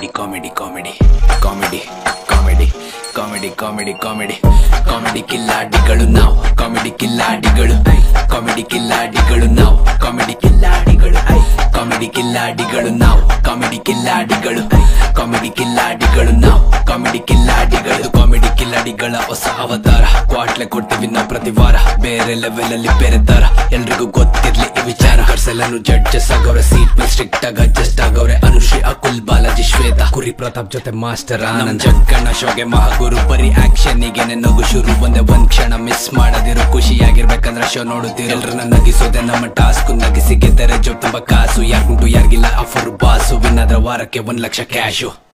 comedy comedy comedy comedy comedy comedy comedy comedy comedy ಕಿಲ್ಲಾಡಿಗಳು ನಾವು comedy ಕಿಲ್ಲಾಡಿಗಳು comedy ಕಿಲ್ಲಾಡಿಗಳು ನಾವು ಕಾಮಿಡಿ ಕಿಲ್ಲಾಡಿಗಳು ಕಾಮಿಡಿ ಕಿಲ್ಲಾಡಿಗಳು ನಾವು ಕಾಮಿಡಿ ಕಿಲ್ಲಾಡಿಗಳು ಕಾಮಿಡಿ ಕಿಲ್ಲಾಡಿಗಳು ನಾವು ಕಾಮಿಡಿ ಕಿಲ್ಲಾಡಿಗಳು ಕಾಮಿಡಿ ಕಿಲ್ಲಾಡಿಗಳ ಹೊಸ ಅವತಾರ ಕ್ವಾಟ್ಲೆ ಕೊಡ್ತೀವಿ ನಾವು ಪ್ರತಿ ವಾರ ಬೇರೆ ಲೆವೆಲ್ ಅಲ್ಲಿ ಬೇರೆ ತರ ಎಲ್ರಿಗೂ ಗೊತ್ತಿರ್ಲಿ ಈ ವಿಚಾರ ಕರ್ಸೆಲ್ಲನು ಜಡ್ಜಸ್ ಆಗವ್ರೆ ಸೀಟ್ ಮೇಲೆ ಸ್ಟ್ರಿಕ್ಟ್ ಆಗಿ ಅಡ್ಜಸ್ಟ್ ಆಗವ್ರೆ ಅನುಶ್ರೀ ಅಕುಲ್ ಬಾಲಾಜಿ ಶ್ವೇತಾ ಕುರಿ ಪ್ರತಾಪ್ ಜೊತೆ ಮಾಸ್ಟರ್ ಆನಂದ್ ಜಗ್ಗಣ್ಣ ಶೋಗೆ ಮಹಾಗುರು ಬರೀ ಆಕ್ಷನ್ ಈಗೇನೆ ನಗು ಶುರು ಒಂದೇ ಒಂದ್ ಕ್ಷಣ ಮಿಸ್ ಮಾಡದಿರೋ ಖುಷಿಯಾಗಿರ್ಬೇಕಂದ್ರೆ ಶೋ ನೋಡುತ್ತೀರ ಎಲ್ರನ್ನ ನಗಿಸೋದೆ ನಮ್ಮ ಟಾಸ್ಕ್ ನಗಿಸಿ ಗೆದ್ದರೆ ಜೋಬ್ ತುಂಬಾ ಕಾಸು ಯಾರ್ಗುಂಟು ಯಾರಿಗಿಲ್ಲ ಆಫರ್ ಬಾಸು ವಿನ್ ಆದ್ರೆ ವಾರಕ್ಕೆ ಒಂದ್ ಲಕ್ಷ ಕ್ಯಾಶು